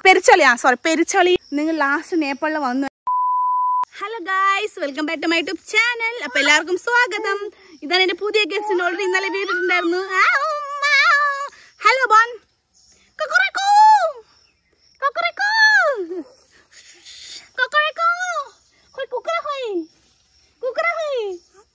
പെരിച്ചളി ആ സോറി പെരിച്ചളി നിങ്ങൾ ലാസ്റ്റ് നേപ്പാളിൽ വന്നു hello guys welcome back to my YouTube channel അപ്പൊ എല്ലാവർക്കും സ്വാഗതം ഇതാണ് എന്റെ പുതിയ ഗസ്റ്റിന് ഓൾറെഡി ഇന്നലെ വീട്ടിട്ടുണ്ടായിരുന്നു ഹലോ ബോൺ കൊക്കറക്കോ കൊക്കറക്കോ കൊക്കറക്കോ ഹോയ് കുക്കറ ഹോയ് കുക്കറ ഹോയ്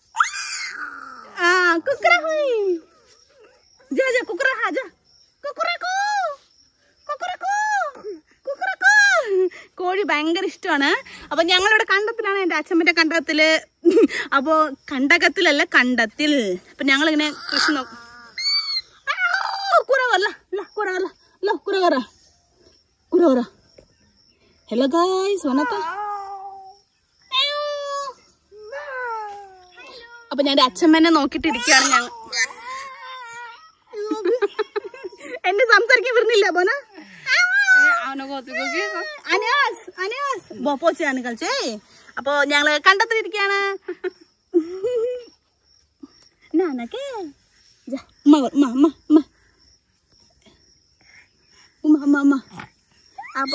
ആ കുക്കറ ഹോയ് ജാ ജാ കുക്കറ ഹാ ജാ കുക്കറക്കോ കൊക്കറക്കോ കുക്കറക്കോ കോഴി ഭയങ്കര ഇഷ്ടമാണ് അപ്പൊ ഞങ്ങളിവിടെ കണ്ടത്തിലാണ് എൻ്റെ അച്ഛമ്മന്റെ കണ്ടത്തില് അപ്പോ കണ്ടകത്തിലല്ല കണ്ടത്തിൽ അപ്പൊ ഞങ്ങളിങ്ങനെ കൃഷി നോക്കും ഹലോ ഗായ്സ് വന്നത്ത അപ്പൊ ഞാൻ എൻ്റെ അച്ഛമ്മനെ നോക്കിട്ട് ഇരിക്കുകയാണ് ഞങ്ങൾ എന്നെ സംസാരിക്കാൻ വരുന്നില്ല പോന അനാസ് അനാസ് ബോപ്പോച്ചാണ് കളിച്ചേ അപ്പൊ ഞങ്ങള് കണ്ടെത്തിയിരിക്കാണ് നാനൊക്കെ ഉമ്മ ഉമ്മ ഉമ്മ ഉമ്മ ഉമ്മ ഉമ്മ ഉമ്മ അപ്പൊ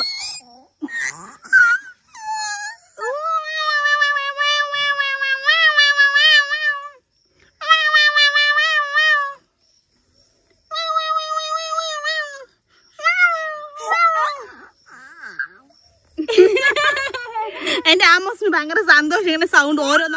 എന്റെ ആമോസിന് ഭയങ്കര സന്തോഷം ഇങ്ങനെ സൗണ്ട് ഓരോന്നോ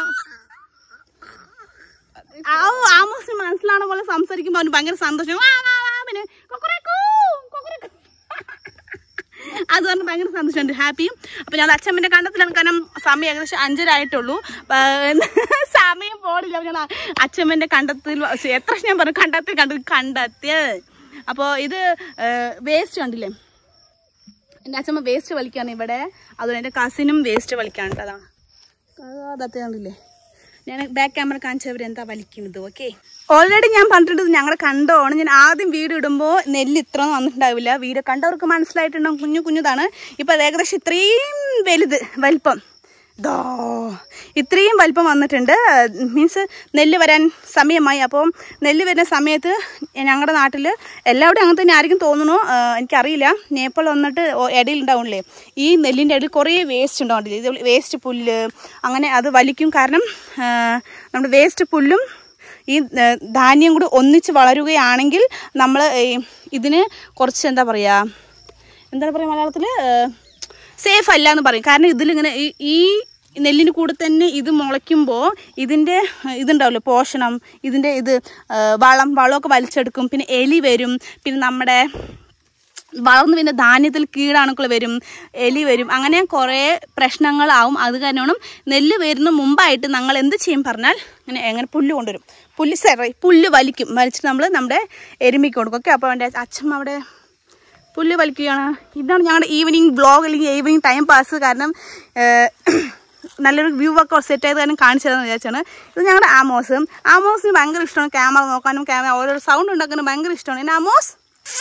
ആ ആമോസിന് മനസ്സിലാണ പോലെ സംസാരിക്കുമ്പോ അവന് ഭയങ്കര സന്തോഷം വാ, വാ, വാ, പിന്നെ കൊക്കറക്കൂ, കൊക്കറക്കൂ. അത് പറഞ്ഞ് ഭയങ്കര സന്തോഷമുണ്ട് ഹാപ്പി അപ്പൊ ഞാൻ അച്ഛമ്മന്റെ കണ്ടത്തിലാണ് കാരണം സമയം ഏകദേശം അഞ്ചര ആയിട്ടുള്ളൂ ആ, സമയം പോടില്ല അപ്പൊ ഞാൻ അച്ഛമ്മന്റെ കണ്ടത്തിൽ എത്ര ഞാൻ പറഞ്ഞു കണ്ടത്തിൽ കണ്ടത്തിൽ കണ്ടെത്തിയ അപ്പോ ഇത് വേസ്റ്റ് കണ്ടില്ലേ എൻ്റെ അച്ഛമ്മ വേസ്റ്റ് വലിക്കാണ് ഇവിടെ അതുകൊണ്ട് എൻ്റെ കസിനും വേസ്റ്റ് വലിക്കാനുണ്ട് അതാണ് അതത്തെ കണ്ടില്ലേ ഞാൻ ബാക്ക് ക്യാമറ കാണിച്ചവർ എന്താ വലിക്കുന്നത് ഓക്കെ ഓൾറെഡി ഞാൻ പറഞ്ഞിട്ടുണ്ട് ഞങ്ങൾ കണ്ടോണ് ഞാൻ ആദ്യം വീഡിയോ ഇടുമ്പോൾ നെല്ല് ഇത്ര വന്നിട്ടുണ്ടാവില്ല വീഡിയോ കണ്ടവർക്ക് മനസ്സിലായിട്ടുണ്ടാവും കുഞ്ഞു കുഞ്ഞുതാണ് ഇപ്പം അത് ഏകദേശം ഇത്രയും വലുത് വലിപ്പം ദോ ഇത്രയും വലിപ്പം വന്നിട്ടുണ്ട് മീൻസ് നെല്ല് വരാൻ സമയമായി അപ്പോൾ നെല്ല് വരുന്ന സമയത്ത് ഞങ്ങളുടെ നാട്ടിൽ എല്ലാവരും അങ്ങനെ തന്നെ ആയിരിക്കും തോന്നുന്നു ആ, എനിക്കറിയില്ല നേപ്പാൾ വന്നിട്ട് ഓ- ഇടയിൽ ഉണ്ടാവുന്നില്ലേ ഈ നെല്ലിൻ്റെ ഇടയിൽ കുറേ വേസ്റ്റ് ഉണ്ടാവില്ലേ ഇത് വേസ്റ്റ് പുല്ല് അങ്ങനെ അത് വലിക്കും കാരണം ആ, നമ്മുടെ വേസ്റ്റ് പുല്ലും ഈ ആ, ധാന്യം കൂടി ഒന്നിച്ച് വളരുകയാണെങ്കിൽ നമ്മൾ ഇതിന് കുറച്ച് എന്താ പറയുക എന്താ പറയുക മലയാളത്തിൽ സേഫ് അല്ല എന്ന് പറയും കാരണം ഇതിലിങ്ങനെ ഈ- ഈ നെല്ലിന് കൂടെ തന്നെ ഇത് മുളയ്ക്കുമ്പോൾ ഇതിൻ്റെ ഇതുണ്ടാവില്ലോ പോഷണം ഇതിൻ്റെ ഇത് ആ, വളം വളമൊക്കെ വലിച്ചെടുക്കും പിന്നെ എലി വരും പിന്നെ നമ്മുടെ വളർന്ന് പിന്നെ ധാന്യത്തിൽ കീടാണുക്കൾ വരും എലി വരും അങ്ങനെ കുറേ പ്രശ്നങ്ങളാവും അത് കാരണം നെല്ല് വരുന്ന മുമ്പായിട്ട് ഞങ്ങൾ എന്ത് ചെയ്യും പറഞ്ഞാൽ ഇങ്ങനെ എങ്ങനെ പുല്ല് കൊണ്ടുവരും പുല്ല് സോറി പുല്ല് വലിക്കും വലിച്ചിട്ട് നമ്മൾ നമ്മുടെ എരുമിക്ക് കൊടുക്കും ഓക്കെ അപ്പോൾ എൻ്റെ അച്ഛൻ അവിടെ പുല്ല് വലിക്കുകയാണ് ഇതാണ് ഞങ്ങളുടെ ഈവനിങ് ബ്ലോഗ് അല്ലെങ്കിൽ ഈവനിങ് ടൈം പാസ് കാരണം ഏഹ്, നല്ലൊരു വ്യൂ ഒക്കെ സെറ്റ് ആയത് കാരണം കാണിച്ചു തരാമെന്ന് വിചാരിച്ചാണ് ഇത് ഞങ്ങളുടെ ആമോസ് ആമോസിന് ഭയങ്കര ഇഷ്ടമാണ് ക്യാമറ നോക്കാനും ക്യാമറ ഓരോ സൗണ്ട് ഉണ്ടാക്കാനും ഭയങ്കര ഇഷ്ടമാണ് എന്നെ ആമോസ്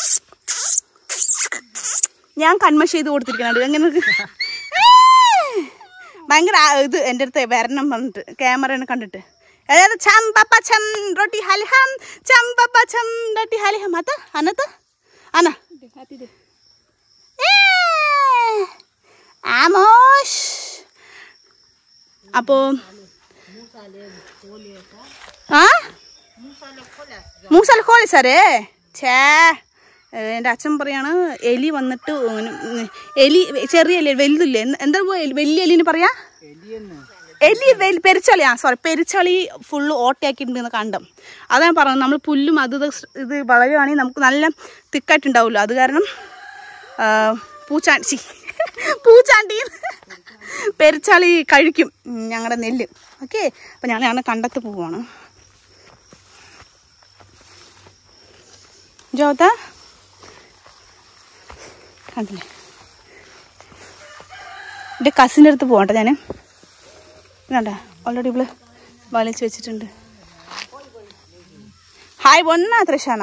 ഞാൻ കൺമഷ് ചെയ്ത് കൊടുത്തിരിക്കുന്നുണ്ട് എങ്ങനെ ഭയങ്കര ആ- ഇത് എൻ്റെ അടുത്ത് വരണം പറഞ്ഞിട്ട് ക്യാമറനെ കണ്ടിട്ട് അതായത് ചം പപ്പ ചം റൊട്ടി ഹലിഹം ചം പപ്പ ചം റൊട്ടി ഹലിഹം അത് അനത്ത് അന ഏ, ആമോഷ് അപ്പോ ആ മൂസാൽ കോളി സാറേ ഛേ എൻ്റെ അച്ഛൻ പറയാണ് എലി വന്നിട്ട് ഉം, ഉം, എലി ചെറിയ എലി വലുതില്ലേ എന്ത്- എന്താ പോ- വലിയ എലിന് പറയാ എലി വെൽ- പെരിച്ചളി ആ സോറി പെരിച്ചളി ഫുള്ള് ഓട്ടയാക്കിയിട്ടുണ്ട് കണ്ടം അതാണ് പറഞ്ഞത് നമ്മൾ പുല്ലും അത് ഇത് ഇത് വളരുവാണെങ്കിൽ നമുക്ക് നല്ല തിക്കായിട്ടുണ്ടാവുമല്ലോ അത് കാരണം ആ, പൂച്ചാണ്ടി പൂച്ചാണ്ടി പെരിച്ചാളി കഴിക്കും ഞങ്ങളുടെ നെല്ല് ഓക്കെ അപ്പം ഞങ്ങൾ ഞങ്ങളുടെ കണ്ടത്ത് പോവാണ് ജോത കണ്ടില്ലേ എൻ്റെ കസിൻ്റെ അടുത്ത് പോകട്ടെ ഞാൻ ഇതാണ്ട ഓൾറെഡി ഇവള് വലിച്ചു വെച്ചിട്ടുണ്ട് ഹായ് ഒന്നാ ത്രഷാണ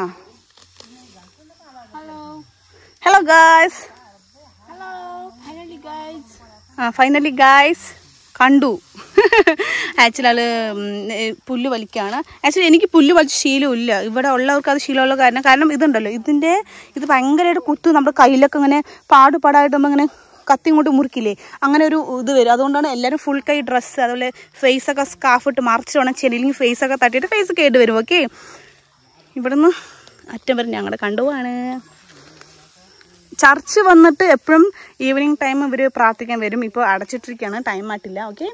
hello guys Hello, finally guys. ആ ഫൈനലി ഗായ്സ് കണ്ടു ആക്ച്വലി ആള് ഉം, ഏ, പുല്ല് വലിക്കുകയാണ് ആക്ച്വലി എനിക്ക് പുല്ല് വലിച്ച ശീലമില്ല ഇവിടെ ഉള്ളവർക്ക് അത് ശീലമുള്ള കാരണം കാരണം ഇതുണ്ടല്ലോ ഇതിൻ്റെ ഇത് ഭയങ്കരമായിട്ട് കുത്തു നമ്മുടെ കയ്യിലൊക്കെ ഇങ്ങനെ പാട് പാടായിട്ട് നമ്മൾ ഇങ്ങനെ കത്തി കൊണ്ട് മുറിക്കില്ലേ അങ്ങനെ ഒരു ഇത് വരും അതുകൊണ്ടാണ് എല്ലാവരും ഫുൾ കൈ ഡ്രസ്സ് അതുപോലെ ഫേസ് ഒക്കെ സ്കാഫ് ഇട്ട് മറിച്ച് വേണം ചെല്ലില്ലെങ്കിൽ ഫേസ് ഒക്കെ തട്ടിയിട്ട് ഫേസ് കേട്ട് വരും ഓക്കെ ഇവിടുന്ന് അറ്റം വരെ ഞങ്ങളുടെ കണ്ടുപോവാണ് ചർച്ച് വന്നിട്ട് എപ്പോഴും ഈവനിങ് ടൈം ഇവർ പ്രാർത്ഥിക്കാൻ വരും ഇപ്പോൾ അടച്ചിട്ടിരിക്കുകയാണ് ടൈം ആയിട്ടില്ല ഓക്കെ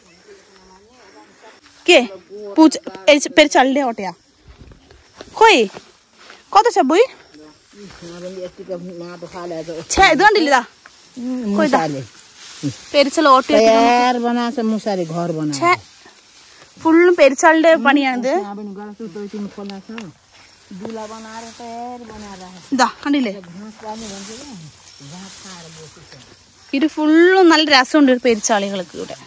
কে পুজ পের চাললে ওটিয়া কই কত চাবুই ഛേ ഇത് കണ്ടില്ലതാ मुसाले പെരിച്ചൽ ഓട്ടി तैयार बना से मुसाले घर बना ഛേ ഫുള്ളും പെരിച്ചാളിന്റെ പണിയാണിത് अब इन घर से तो तीन खोला था दूल्हा बना रहे तैयार बना रहा है ഇതാ കണ്ടില്ലേ घास पानी बन गया घास खा रहे वो कुछ ഇത് ഫുള്ളും നല്ല രസമുണ്ട് ഈ പെരിച്ചാളികൾക്ക് ഇവിടെ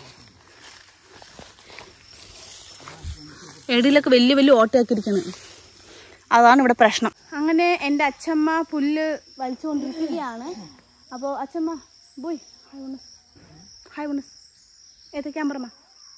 എടിയിലൊക്കെ വലിയ വലിയ ഓട്ടയാക്കിയിരിക്കണം അതാണ് ഇവിടെ പ്രശ്നം അങ്ങനെ എൻ്റെ അച്ഛമ്മ പുല്ല് വലിച്ചുകൊണ്ടിരിക്കുകയാണ് അപ്പോൾ അച്ഛമ്മ ബോയ് ഹായ് ഉണ്ണസ് ഹായ് ഉണ്ണസ് ഏത് ക്യാമറമ്മ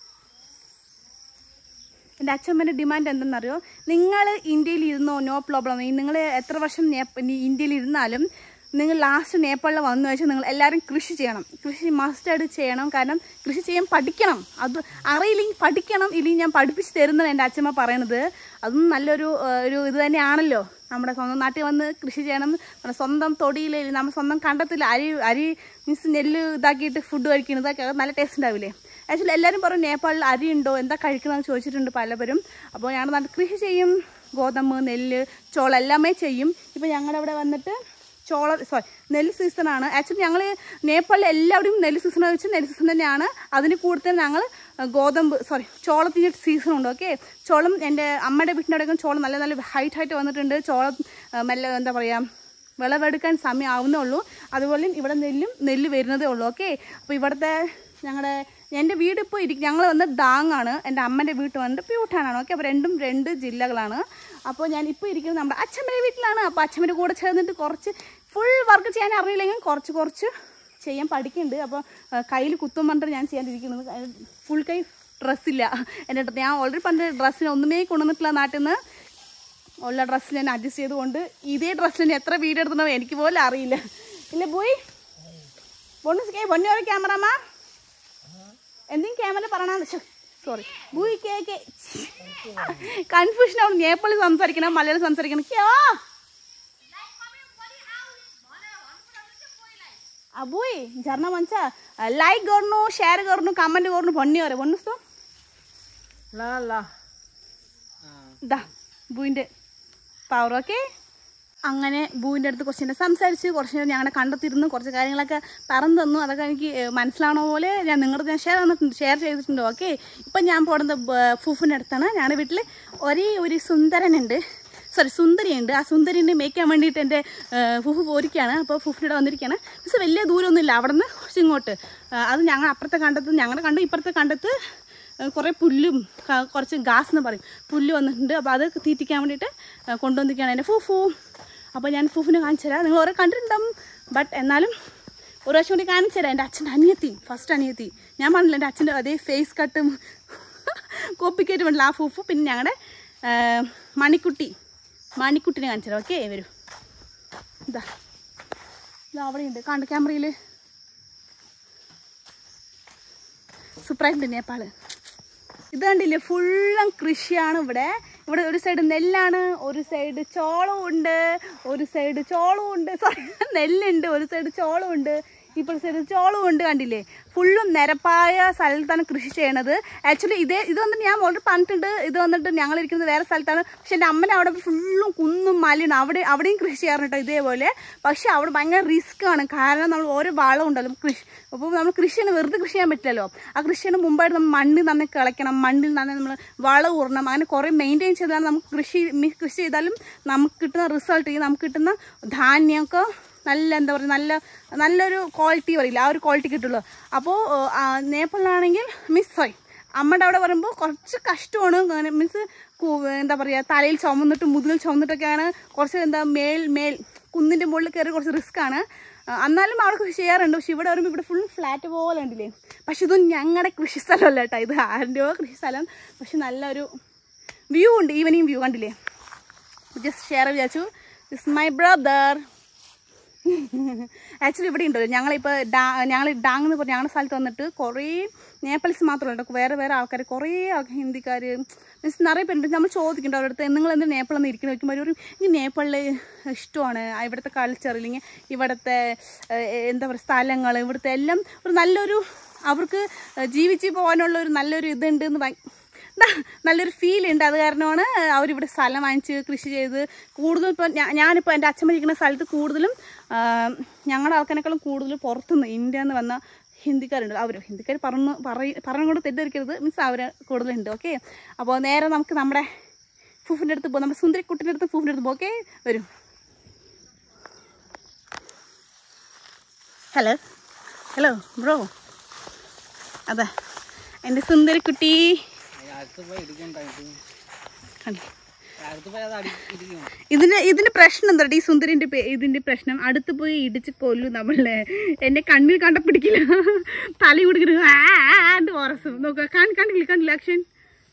എൻ്റെ അച്ഛമ്മേൻ്റെ ഡിമാൻഡ് എന്തെന്നറിയോ നിങ്ങൾ ഇന്ത്യയിൽ ഇരുന്നോ നോ പ്രോബ്ലം നിങ്ങൾ എത്ര വർഷം നേപ്പ- ഇനി ഇന്ത്യയിൽ ഇരുന്നാലും നിങ്ങൾ ലാസ്റ്റ് നേപ്പാളിൽ വന്നു വെച്ചാൽ നിങ്ങൾ എല്ലാവരും കൃഷി ചെയ്യണം കൃഷി മസ്റ്റായിട്ട് ചെയ്യണം കാരണം കൃഷി ചെയ്യാൻ പഠിക്കണം അത് അറിയില്ലെങ്കിൽ പഠിക്കണം ഇല്ലെങ്കിൽ ഞാൻ പഠിപ്പിച്ച് തരുന്നത് എൻ്റെ അച്ഛമ്മ പറയണത് അതും നല്ലൊരു ആ, ഒരു ഇത് തന്നെയാണല്ലോ നമ്മുടെ സ്വന്തം നാട്ടിൽ വന്ന് കൃഷി ചെയ്യണം നമ്മുടെ സ്വന്തം തൊടിയിൽ നമ്മുടെ സ്വന്തം കണ്ടത്തിൽ അരി അരി മീൻസ് നെല്ല് ഇതാക്കിയിട്ട് ഫുഡ് കഴിക്കുന്നതൊക്കെ അത് നല്ല ടേസ്റ്റ് ഉണ്ടാവില്ലേ ആക്ച്വലി എല്ലാവരും പറയും നേപ്പാളിൽ അരി ഉണ്ടോ എന്താ കഴിക്കുന്നതെന്ന് ചോദിച്ചിട്ടുണ്ട് പലവരും അപ്പോൾ ഞങ്ങളുടെ നാട്ടിൽ കൃഷി ചെയ്യും ഗോതമ്പ് നെല്ല് ചോളം എല്ലാമേ ചെയ്യും ഇപ്പോൾ ഞങ്ങളുടെ അവിടെ വന്നിട്ട് ചോള സോറി നെല്ല് സീസണാണ് ആക്ച്വലി ഞങ്ങൾ നേപ്പാളിൽ എല്ലാവരും നെല്ല് സീസൺ വെച്ച് നെല്ല് സീസൺ തന്നെയാണ് അതിന് കൂടുതൽ ഞങ്ങൾ ഗോതമ്പ് സോറി ചോളത്തിൻ്റെ സീസൺ ഉണ്ട് ഓക്കെ ചോളം എൻ്റെ അമ്മയുടെ വീട്ടിൻ്റെ അവിടെയൊക്കെ ചോളം നല്ല നല്ല ഹൈറ്റ് ഹൈറ്റ് വന്നിട്ടുണ്ട് ചോളം ആ, മെല്ലെ എന്താ പറയുക വിളവെടുക്കാൻ സമയം ആവുന്നേ ഉള്ളൂ അതുപോലെ ഇവിടെ നെല്ലും നെല്ല് വരുന്നതേ ഉള്ളൂ ഓക്കെ അപ്പോൾ ഇവിടുത്തെ ഞങ്ങളുടെ എൻ്റെ വീട് ഇപ്പോൾ ഇരിക്കും ഞങ്ങൾ വന്ന് ഡാങ്ങാണ് എൻ്റെ അമ്മൻ്റെ വീട്ട് വന്നിട്ട് പ്യൂട്ടാനാണ് ഓക്കെ അപ്പോൾ രണ്ടും രണ്ട് ജില്ലകളാണ് അപ്പോൾ ഞാൻ ഇപ്പോൾ ഇരിക്കുന്നത് നമ്മുടെ അച്ഛമ്മയുടെ വീട്ടിലാണ് അപ്പോൾ അച്ഛമ്മയുടെ കൂടെ ചേർന്നിട്ട് കുറച്ച് ഫുൾ വർക്ക് ചെയ്യാൻ അറിയില്ലെങ്കിൽ കുറച്ച് കുറച്ച് ചെയ്യാൻ പഠിക്കുന്നുണ്ട് അപ്പോൾ കയ്യിൽ കുത്തും പറഞ്ഞിട്ട് ഞാൻ ചെയ്യാണ്ടിരിക്കുന്നത് ഫുൾ കൈ ഡ്രസ്സില്ല എൻ്റെ അടുത്ത് ഞാൻ ഓൾറെഡി പണ്ട് ഡ്രസ്സിന് ഒന്നുമേ കൊണ്ടുവന്നിട്ടില്ല നാട്ടിൽ നിന്ന് ഉള്ള ഡ്രസ്സ് ഞാൻ അഡ്ജസ്റ്റ് ചെയ്തുകൊണ്ട് ഇതേ ഡ്രസ്സിന് എത്ര വീഡിയോ എടുത്തോ എനിക്ക് പോലും അറിയില്ല ഇല്ല പോയി പൊണ്ണു പൊന്നോരോ ക്യാമറമ്മ എന്തെങ്കിലും ക്യാമറ പറയണ സോറി ബൂയി കേക്ക് കൺഫ്യൂഷൻ ആവും നേപ്പാളിൽ സംസാരിക്കണം മലയാളം സംസാരിക്കണം ക്യാ अबुई झर्ना भन्छ लाइक गर्नु सेयर गर्नु कमेन्ट गर्नु भन्ने अरे भन्नुहोस् त ला ला ദാ ബൂവിൻ്റെ പവർ ഓക്കെ അങ്ങനെ ബൂവിൻ്റെ അടുത്ത് കുറച്ച് നേരം സംസാരിച്ച് കുറച്ച് നേരം ഞങ്ങളെ കണ്ടെത്തിയിരുന്നു കുറച്ച് കാര്യങ്ങളൊക്കെ പറഞ്ഞു തന്നു അതൊക്കെ എനിക്ക് ഏഹ്, മനസ്സിലാവണ പോലെ ഞാൻ നിങ്ങളുടെ ഞാൻ ഷെയർ തന്നിട്ടുണ്ട് ഷെയർ ചെയ്തിട്ടുണ്ട് ഓക്കെ ഇപ്പം ഞാൻ പോകുന്നത് ബ- ഫുഫിൻ്റെ അടുത്താണ് ഞങ്ങളുടെ വീട്ടിൽ ഒരേ ഒരു സുന്ദരനുണ്ട് സോറി സുന്ദരിയുണ്ട് ആ സുന്ദരിനെ മേയ്ക്കാൻ വേണ്ടിയിട്ട് എൻ്റെ ഏഹ്, ഫുഫു പോരിക്കുകയാണ് അപ്പോൾ ഫുഫിൻ്റെ വന്നിരിക്കുകയാണ് പക്ഷേ വലിയ ദൂരമൊന്നുമില്ല അവിടെ നിന്ന് കുറച്ച് ഇങ്ങോട്ട് ആ, അത് ഞങ്ങൾ അപ്പുറത്തെ കണ്ടത്ത് ഞങ്ങളുടെ കണ്ടു ഇപ്പുറത്തെ കണ്ടത്ത് കുറേ പുല്ലും ക- കുറച്ച് ഗാസ് എന്ന് പറയും പുല്ല് വന്നിട്ടുണ്ട് അപ്പോൾ അത് തീറ്റിക്കാൻ വേണ്ടിയിട്ട് ആ, കൊണ്ടുവന്നിരിക്കുകയാണ് എൻ്റെ ഫൂഫു അപ്പോൾ ഞാൻ ഫൂഫിനെ കാണിച്ചു തരാം നിങ്ങൾ ഓരോ കണ്ടിട്ടുണ്ടാവും ബട്ട് എന്നാലും ഒരു പ്രാവശ്യം കൂടി കാണിച്ചു തരാം എൻ്റെ അച്ഛൻ്റെ അനിയത്തി ഫസ്റ്റ് അനിയത്തി ഞാൻ പറഞ്ഞില്ല എൻ്റെ അച്ഛൻ്റെ അതേ ഫേസ് കട്ടും കോപ്പിക്കേറ്റ് വേണ്ടില്ല ആ ഫൂഫു പിന്നെ ഞങ്ങളുടെ ആ, മണിക്കുട്ടി മണിക്കുട്ടിനെ കാണിച്ചു തരാം ഓക്കെ വരൂ ഇതാ ഇതാ അവിടെയുണ്ട് കണ്ട ക്യാമറയിൽ സൂപ്പറായിട്ടുണ്ട് നേപ്പാള് ഇത് കണ്ടില്ലേ ഫുള്ളും കൃഷിയാണ് ഇവിടെ ഇവിടെ ഒരു സൈഡ് നെല്ലാണ് ഒരു സൈഡ് ചോളവും ഉണ്ട് ഒരു സൈഡ് ചോളവും ഉണ്ട് സോറി നെല്ലുണ്ട് ഒരു സൈഡ് ചോളവും ഉണ്ട് ഇപ്പോൾ സൈഡ് ചോളവും ഉണ്ട് കണ്ടില്ലേ ഫുള്ളും നിരപ്പായ സ്ഥലത്താണ് കൃഷി ചെയ്യണത് ആക്ച്വലി ഇതേ ഇത് വന്നിട്ട് ഞാൻ ഓൾറെഡി പറഞ്ഞിട്ടുണ്ട് ഇത് വന്നിട്ട് ഞങ്ങൾ ഇരിക്കുന്നത് വേറെ സ്ഥലത്താണ് പക്ഷെ എൻ്റെ അമ്മനെ അവിടെ ഫുള്ളും കുന്നും മലയാണ് അവിടെ അവിടെയും കൃഷി ചെയ്യാറുണ്ട് കേട്ടോ ഇതേപോലെ പക്ഷെ അവിടെ ഭയങ്കര റിസ്ക് ആണ് കാരണം നമ്മൾ ഓരോ വളം ഉണ്ടല്ലോ കൃഷി അപ്പോൾ നമ്മൾ കൃഷി ചെയ്യുന്ന വെറുതെ കൃഷി ചെയ്യാൻ പറ്റില്ലല്ലോ ആ കൃഷി ചെയ്യുന്ന മുമ്പായിട്ട് നമ്മൾ മണ്ണിൽ നന്നെ കിളയ്ക്കണം മണ്ണിൽ നന്നെ നമ്മൾ വളം ഊറണം അങ്ങനെ കുറേ മെയിൻറ്റെയിൻ ചെയ്താൽ നമുക്ക് കൃഷി മി- കൃഷി ചെയ്താലും നമുക്ക് കിട്ടുന്ന റിസൾട്ട് നമുക്ക് കിട്ടുന്ന ധാന്യമൊക്കെ നല്ല എന്താ പറയുക നല്ല നല്ലൊരു ക്വാളിറ്റി പറയില്ല ആ ഒരു ക്വാളിറ്റി കിട്ടുള്ളൂ അപ്പോൾ നേപ്പാളിലാണെങ്കിൽ മിസ് സോറി അമ്മയുടെ അവിടെ പറയുമ്പോൾ കുറച്ച് കഷ്ടമാണ് അങ്ങനെ മീൻസ് എന്താ പറയുക തലയിൽ ചുമന്നിട്ട് മുതുകിൽ ചുമന്നിട്ടൊക്കെയാണ് കുറച്ച് എന്താ മേൽ മേൽ കുന്നിൻ്റെ മുകളിൽ കയറി കുറച്ച് റിസ്ക് ആണ് ആ, എന്നാലും അവിടെ കൃഷി ചെയ്യാറുണ്ട് പക്ഷെ ഇവിടെ വരുമ്പോൾ ഇവിടെ ഫുൾ ഫ്ലാറ്റ് പോലെ ഉണ്ടില്ലേ പക്ഷെ ഇതൊന്നും ഞങ്ങളുടെ കൃഷി സ്ഥലമല്ല കേട്ടോ ഇത് ആരുടെയോ കൃഷി സ്ഥലം പക്ഷെ നല്ലൊരു വ്യൂ ഉണ്ട് ഈവനിങ് വ്യൂ കണ്ടില്ലേ ജസ്റ്റ് ഷെയർ വിചാരിച്ചു ഇസ് മൈ ബ്രദർ ആക്ച്വലി ഇവിടെ ഉണ്ടല്ലോ ഞങ്ങളിപ്പോൾ ഡാ ഞങ്ങൾ ഡാങ് എന്ന് പറഞ്ഞ ഞങ്ങളുടെ സ്ഥലത്ത് വന്നിട്ട് കുറേ നേപ്പാളീസ് മാത്രമല്ല കേട്ടോ വേറെ വേറെ ആൾക്കാർ കുറേ ആൾക്കാർ ഹിന്ദിക്കാർ മീൻസ് നിറയെ പേരുണ്ട് നമ്മൾ ചോദിക്കുന്നുണ്ട് അവരുടെ അടുത്ത് നിങ്ങൾ എന്ത് നേപ്പാളിൽ നിന്ന് ഇരിക്കുന്നത് ചോദിക്കുമ്പോൾ ഒരു ഈ നേപ്പാളിൽ ഇഷ്ടമാണ് ആ ഇവിടുത്തെ കൾച്ചർ ഇല്ലെങ്കിൽ ഇവിടുത്തെ ഏഹ്, എന്താ പറയുക സ്ഥലങ്ങൾ ഇവിടുത്തെ എല്ലാം ഒരു നല്ലൊരു അവർക്ക് ജീവിച്ച് പോകാനുള്ള ഒരു നല്ലൊരു ഇതുണ്ട് എന്ന് ഭയ- ദാ, നല്ലൊരു ഫീൽ ഉണ്ട് അത് കാരണമാണ് അവരിവിടെ സ്ഥലം വാങ്ങിച്ച് കൃഷി ചെയ്ത് കൂടുതൽ ഇപ്പോൾ ഞാനിപ്പോൾ എൻ്റെ അച്ഛൻ ഇരിക്കുന്ന സ്ഥലത്ത് കൂടുതലും ആ, ഞങ്ങളുടെ ആൾക്കാരെക്കാളും കൂടുതൽ പുറത്തുനിന്ന് ഇന്ത്യയിൽ നിന്ന് വന്ന ഹിന്ദിക്കാരുണ്ട് അവർ ഹിന്ദിക്കാർ പറഞ്ഞു പറയ പറഞ്ഞുകൊണ്ട് തെറ്റിദ്ധരിക്കരുത് മീൻസ് അവർ കൂടുതലുണ്ട് ഓക്കെ അപ്പോൾ നേരെ നമുക്ക് നമ്മുടെ ഫൂഫിൻ്റെ അടുത്ത് പോകും നമ്മുടെ സുന്ദരിക്കുട്ടിൻ്റെ അടുത്ത് ഫൂഫിൻ്റെ അടുത്ത് പോകും ഓക്കെ വരും ഹലോ ഹലോ ബ്രോ അതെ എൻ്റെ സുന്ദരിക്കുട്ടി അടുത്ത് പോയി ഇടിക്കണ്ടായിട്ട് കണ്ടോ അടുത്ത് പോയി അത് അടി ഇടിക്കും ഇതിന്റെ ഇതിന്റെ പ്രശ്നം എന്താ ഈ സുന്ദരിന്റെ പേ- ഇതിന്റെ പ്രശ്നം അടുത്ത് പോയി ഇടിച്ച് കൊല്ലും നമ്മളെ എന്നെ കണ്ണിൽ കണ്ട പിടിക്കില്ല തല കുടിക്കുന്നു ഓറസും നോക്ക കണ്ടില്ല കണ്ടില്ല അക്ഷൻ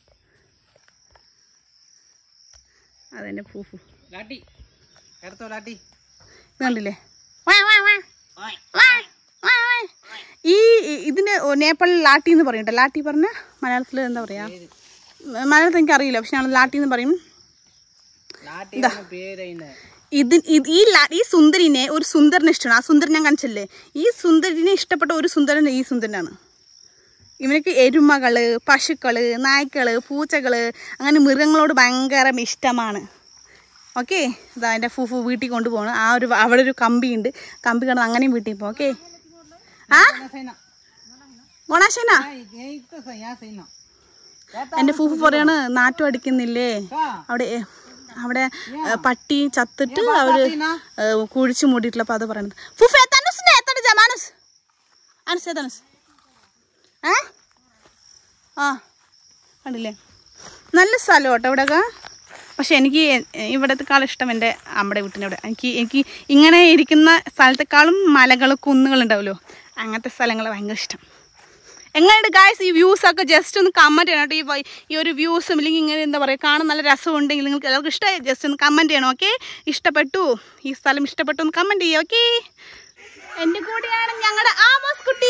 അതെന്നെ ഫൂഫു ലാട്ടി എടുത്തോ ലാട്ടി കണ്ടില്ലേ വാ, വാ, വാ. വാ, വാ, വാ. ഈ ഈ- ഇതിന് നേപ്പാളിൽ ലാട്ടി എന്ന് പറയും ട്ടോ. ലാട്ടി പറഞ്ഞ മലയാളത്തിൽ എന്താ പറയാ മലയാളത്തിൽ എനിക്ക് അറിയില്ല പക്ഷെ ഞങ്ങൾ ലാട്ടി എന്ന് പറയും ലാട്ടി പേരയിന് ഇത് ഇത് ഈ ലാ- ഈ സുന്ദരിനെ ഒരു സുന്ദരനെ ഇഷ്ടമാണ് ആ സുന്ദരൻ ഞാൻ കാണിച്ചല്ലേ ഈ സുന്ദരിനെ ഇഷ്ടപ്പെട്ട ഒരു സുന്ദരൻ ഈ സുന്ദരനാണ് ഇവനക്ക് എരുമകള് പശുക്കള് നായ്ക്കള് പൂച്ചകള് അങ്ങനെ മൃഗങ്ങളോട് ഭയങ്കര ഇഷ്ടമാണ് ഓക്കെ ഇതാ എൻ്റെ ഫൂഫു വീട്ടിൽ കൊണ്ടുപോകണം ആ ഒരു അവിടെ ഒരു കമ്പി ഉണ്ട് കമ്പി കിടന്ന് അങ്ങനെയും വീട്ടിൽ പോകും ഓക്കെ ആ സൈന ഗുണാശന ഇത്ത സൈന സൈന എൻ്റെ ഫൂഫു പറയാണ് നാറ്റം അടിക്കുന്നില്ലേ കാ അവിടെ ഏ, അവിടെ ഏ, പട്ടി ചത്തിട്ട് അവര് സൈന ഏ, കുഴിച്ച് മൂടിയിട്ടുള്ള അത് പറയുന്നത് ഫുഫേ തനുസിനെ എത്തണ്ട ജമാനുസ് അനുസേ തനുസ് ഏ ആ കണ്ടില്ലേ നല്ല സ്ഥലം കേട്ടോ ഇവിടെയൊക്കെ പക്ഷെ എനിക്ക് ഇവിടത്തെക്കാളും ഇഷ്ടം എൻ്റെ അമ്മയുടെ വീട്ടിൻ്റെ അവിടെ എനിക്ക് എനിക്ക് ഇങ്ങനെ ഇരിക്കുന്ന സ്ഥലത്തെക്കാളും മലകൾ കുന്നുകൾ ഉണ്ടാവുമല്ലോ അങ്ങനത്തെ സ്ഥലങ്ങൾ ഭയങ്കര ഇഷ്ടം എങ്ങനെയുണ്ട് ഗായ്സ് ഈ വ്യൂസ് ഒക്കെ ജസ്റ്റ് ഒന്ന് കമൻറ്റ് ചെയ്യണം കേട്ടോ ഈ വൈ- ഈ ഒരു വ്യൂസും ഇല്ലെങ്കിൽ ഇങ്ങനെ എന്താ പറയുക കാണാൻ നല്ല രസമുണ്ടെങ്കിൽ നിങ്ങൾക്ക് എല്ലാവർക്കും ഇഷ്ടമായി ജസ്റ്റ് ഒന്ന് കമൻറ്റ് ചെയ്യണം ഓക്കെ ഇഷ്ടപ്പെട്ടു ഈ സ്ഥലം ഇഷ്ടപ്പെട്ടു ഒന്ന് കമൻറ്റ് ചെയ്യുക ഓക്കെ എൻ്റെ കൂടെയാണ് ഞങ്ങളുടെ ആമോസ് കുട്ടി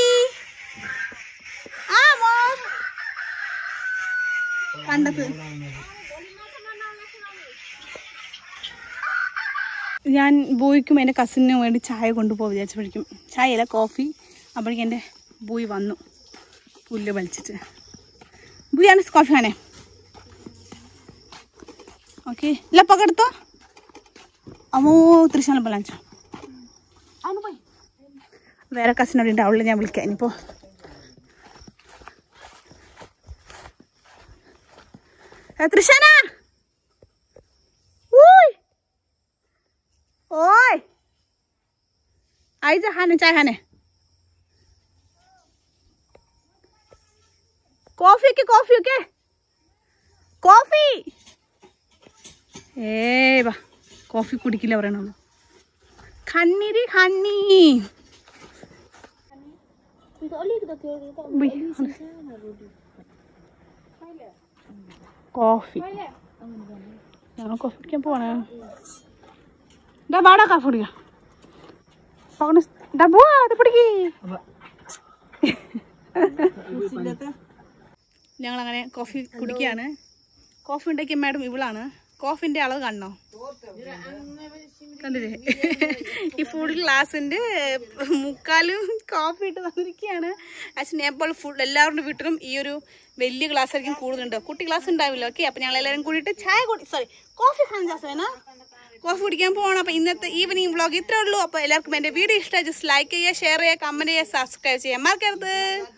ആമോസ് കണ്ടത് ഞാൻ ബോയ്ക്കും എൻ്റെ കസിനും വേണ്ടി ചായ കൊണ്ടുപോകാൻ വിചാരിച്ചപ്പോഴേക്കും ചായയല്ല കോഫി അപ്പോഴേക്കും എൻ്റെ ബോയ് വന്നു പുല്ല് വലിച്ചിട്ട് ബുയാണ് കോഫി खाने ഓക്കെ ഇല്ല പകർത്തോ അമ്മോ തൃശ്ശാല ബലാഞ്ച വേറെ കസിനോട് ഉണ്ട് അവളെ ഞാൻ വിളിക്കാം ഇനിയിപ്പോ തൃശ്ശാന ഓയ് ഓയ് ആയിച്ച ഹാനെ ചായ ഹാനെ കോഫി ഒക്കെ കോഫി ഒക്കെ കോഫി ഏ വാ കോഫി കുടിക്കില്ല പറയണു കണ്ണീര് ഹണ്ണി കോഫി ഞങ്ങൾ കോഫി കുടിക്കാൻ പോവാണ് ഡാ വാടാ കാഫി കുടിക്കാം പകണ് ഡാ പോവാ അത് പിടിക്കേ ഞങ്ങൾ അങ്ങനെ കോഫി കുടിക്കുകയാണ് കോഫി ഉണ്ടാക്കിയ മാഡം ഇവളാണ് കോഫിന്റെ അളവ് കണ്ണോ കണ്ടില്ലേ ഈ ഫുൾ ഗ്ലാസിന്റെ മുക്കാലും കോഫി ഇട്ട് തന്നിരിക്കുകയാണ് ആക്ച്വലി നേപ്പാൾ ഫുൾ എല്ലാവരുടെ വീട്ടിലും ഈ ഒരു വലിയ ഗ്ലാസ് ആയിരിക്കും കൂടുതലുണ്ട് കുട്ടി ഗ്ലാസ് ഉണ്ടാവില്ല ഓക്കെ അപ്പൊ ഞങ്ങൾ എല്ലാവരും കൂടിയിട്ട് ചായ കുടി സോറി കോഫി ഖാൻ ജാസേന കോഫി കുടിക്കാൻ പോകണം അപ്പൊ ഇന്നത്തെ ഈവനിങ് വ്ളോഗ് ഇത്രേ ഉള്ളൂ അപ്പൊ എല്ലാവർക്കും എന്റെ വീഡിയോ ഇഷ്ടമായി ജസ്റ്റ് ലൈക്ക് ചെയ്യുക ഷെയർ ചെയ്യുക കമന്റ് ചെയ്യുക സബ്സ്ക്രൈബ് ചെയ്യാൻ മറക്കരുത്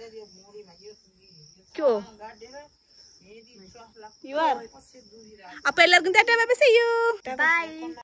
ക്യോ യു ആർ അപ്പൊ എല്ലാവർക്കും tata bye bye see you by